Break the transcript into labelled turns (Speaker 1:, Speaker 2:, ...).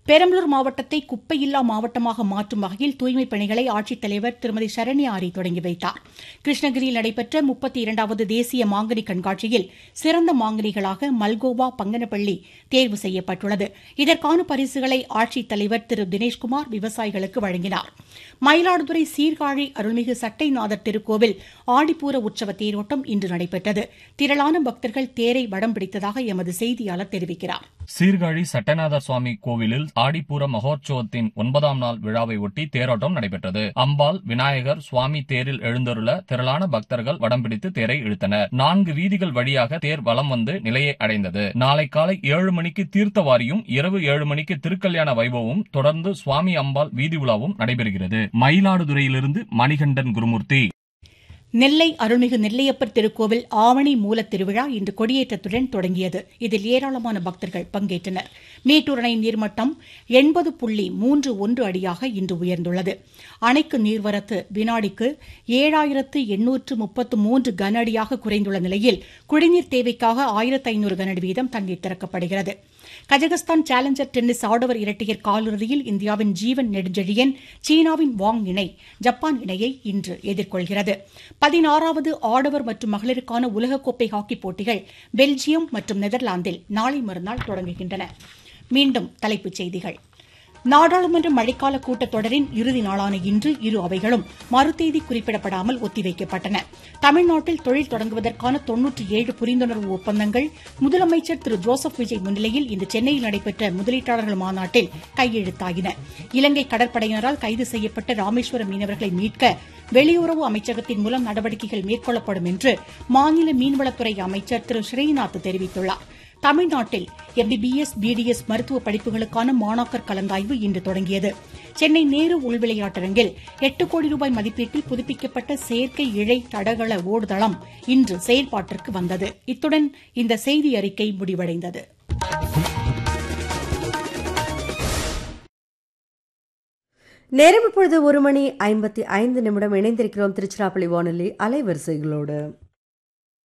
Speaker 1: பெரம்பலூர் மாவட்டத்தை குப்பையில்லா மாவட்டமாக மாற்றும் வகையில் தூய்மைப் பணிகளை ஆட்சித்தலைவர் திருமதி சரண்யா ஆரி தொடங்கி வைத்தார் கிருஷ்ணகிரியில் நடைபெற்ற முப்பத்தி இரண்டாவது தேசிய மாங்கனி கண்காட்சியில் சிறந்த மாங்கனிகளாக மல்கோவா பங்கனப்பள்ளி தேர்வு செய்யப்பட்டுள்ளது இதற்கான பரிசுகளை ஆட்சித்தலைவர் திரு தினேஷ்குமார் விவசாயிகளுக்கு வழங்கினார் மயிலாடுதுறை சீர்காழி அருள்மிகு சட்டைநாதர் திருக்கோவில் ஆடிப்பூர உற்சவ தேரோட்டம் இன்று நடைபெற்றது திரளான பக்தர்கள் தேரை வடம் பிடித்ததாக எமது செய்தியாளர் தெரிவிக்கிறார்
Speaker 2: சீர்காழி சட்டநாதர் சுவாமி கோவிலில் ஆடிப்பூர மகோற்சவத்தின் ஒன்பதாம் நாள் விழாவை ஒட்டி தேரோட்டம் நடைபெற்றது அம்பாள் விநாயகர் சுவாமி தேரில் எழுந்தருள திரளான பக்தர்கள் வடம் பிடித்து தேரை இழுத்தனர் நான்கு வீதிகள் வழியாக தேர் வலம் வந்து நிலையை அடைந்தது நாளை காலை ஏழு மணிக்கு தீர்த்தவாரியும் இரவு ஏழு மணிக்கு திருக்கல்யாண வைபவமும் தொடர்ந்து சுவாமி அம்பாள் வீதி உலாவும் நடைபெறுகிறது மயிலாடுதுறையிலிருந்து மணிகண்டன் குருமூர்த்தி
Speaker 1: நெல்லை அருள்மிகு நெல்லையப்பர் திருக்கோவில் ஆவணி மூலத் திருவிழா இன்று கொடியேற்றத்துடன் தொடங்கியது இதில் ஏராளமான பக்தர்கள் பங்கேற்றனர் மேட்டூர் அணை நீர்மட்டம் எண்பது புள்ளி மூன்று ஒன்று அடியாக இன்று உயர்ந்துள்ளது அணைக்கு நீர்வரத்து வினாடிக்கு ஏழாயிரத்து எண்ணூற்று முப்பத்து மூன்று கன அடியாக குறைந்துள்ள நிலையில் குடிநீர் தேவைக்காக ஆயிரத்து ஐநூறு கன அடி வீதம் தண்ணீர் திறக்கப்படுகிறது கஜகஸ்தான் சேலஞ்சர் டென்னிஸ் ஆடவர் இரட்டையர் காலிறுதியில் இந்தியாவின் ஜீவன் நெடுஞ்செழியன் சீனாவின் வாங் இணை ஜப்பான் இணையை இன்று எதிர்கொள்கிறது பதினாறாவது ஆடவர் மற்றும் மகளிருக்கான உலகக்கோப்பை ஹாக்கிப் போட்டிகள் பெல்ஜியம் மற்றும் நெதர்லாந்தில் நாளை மறுநாள் தொடங்குகின்றன மீண்டும் தலைப்புச் செய்திகள் நாடாளுமன்ற மழைக்கால கூட்டத்தொடரின் இறுதி நாளான இன்று இரு அவைகளும் மறுதேதி குறிப்பிடப்படாமல் ஒத்திவைக்கப்பட்டன தமிழ்நாட்டில் தொழில் தொடங்குவதற்கான தொன்னூற்றி ஏழு புரிந்துணர்வு ஒப்பந்தங்கள் முதலமைச்சர் திரு ஜோசப் விஜய் முன்னிலையில் இன்று சென்னையில் நடைபெற்ற முதலீட்டாளர்கள் மாநாட்டில் கையெழுத்தாகின இலங்கை கடற்படையினரால் கைது செய்யப்பட்ட ராமேஸ்வரம் மீனவர்களை மீட்க வெளியுறவு அமைச்சகத்தின் மூலம் நடவடிக்கைகள் மேற்கொள்ளப்படும் என்று மாநில மீன்வளத்துறை அமைச்சர் திரு ஸ்ரீநாத் தெரிவித்துள்ளார் தமிழ்நாட்டில் எம்பிபிஎஸ் பிடிஎஸ் மருத்துவ படிப்புகளுக்கான மாணாக்கர் கலந்தாய்வு இன்று தொடங்கியது சென்னை நேரு உள்விளையாட்டரங்கில் எட்டு கோடி ரூபாய் மதிப்பீட்டில் புதுப்பிக்கப்பட்ட செயற்கை இழை தடகள ஓடுதளம் இன்று செயல்பாட்டிற்கு வந்தது இத்துடன் இந்த செய்தி அறிக்கை முடிவடைந்தது
Speaker 3: நேரம் இப்பொழுது ஒரு மணி ஐம்பத்தி ஐந்து நிமிடம் இணைந்திருக்கிறோம் திருச்சிராப்பள்ளி வானொலி அலைவரிசைகளோடு